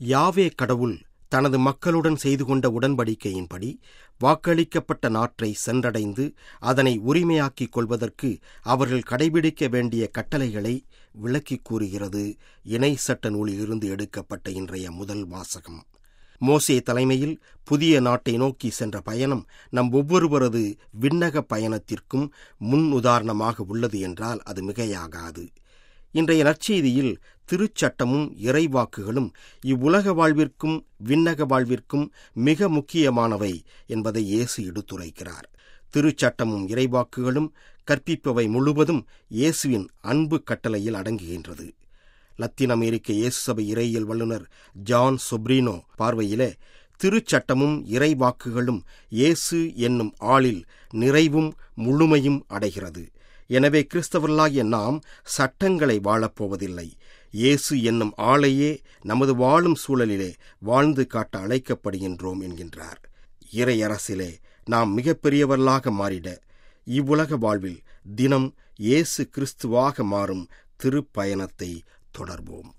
யாவே கடவுள் தனது மக்களுடன் செய்து கொண்ட உடன்படிக்கையின்படி வாக்களிக்கப்பட்ட நாற்றை சென்றடைந்து அதனை உரிமையாக்கிக் கொள்வதற்கு அவர்கள் கடைபிடிக்க வேண்டிய கட்டளைகளை விளக்கிக் கூறுகிறது இணை சட்ட நூலிலிருந்து எடுக்கப்பட்ட இன்றைய முதல் வாசகம் மோசே தலைமையில் புதிய நாட்டை நோக்கி சென்ற பயணம் நம் ஒவ்வொருவரது விண்ணக பயணத்திற்கும் முன் உதாரணமாக உள்ளது என்றால் அது மிகையாகாது இன்றைய நற்செய்தியில் திருச்சட்டமும் இறைவாக்குகளும் இவ்வுலக வாழ்விற்கும் விண்ணக வாழ்விற்கும் மிக முக்கியமானவை என்பதை இயேசு எடுத்துரைக்கிறார் திருச்சட்டமும் இறைவாக்குகளும் கற்பிப்பவை முழுவதும் இயேசுவின் அன்பு கட்டளையில் அடங்குகின்றது லத்தீன் அமெரிக்க இயேசு சபை இறையியல் வல்லுநர் ஜான் சொப்ரினோ பார்வையிலே திருச்சட்டமும் இறைவாக்குகளும் இயேசு என்னும் ஆளில் நிறைவும் முழுமையும் அடைகிறது எனவே கிறிஸ்தவர்களாகிய நாம் சட்டங்களை வாழப்போவதில்லை இயேசு என்னும் ஆளையே நமது வாழும் சூழலிலே வாழ்ந்து காட்ட அழைக்கப்படுகின்றோம் என்கின்றார் இறையரசிலே நாம் மிகப்பெரியவர்களாக மாறிட இவ்வுலக வாழ்வில் தினம் இயேசு கிறிஸ்துவாக மாறும் திருப்பயணத்தை தொடர்வோம்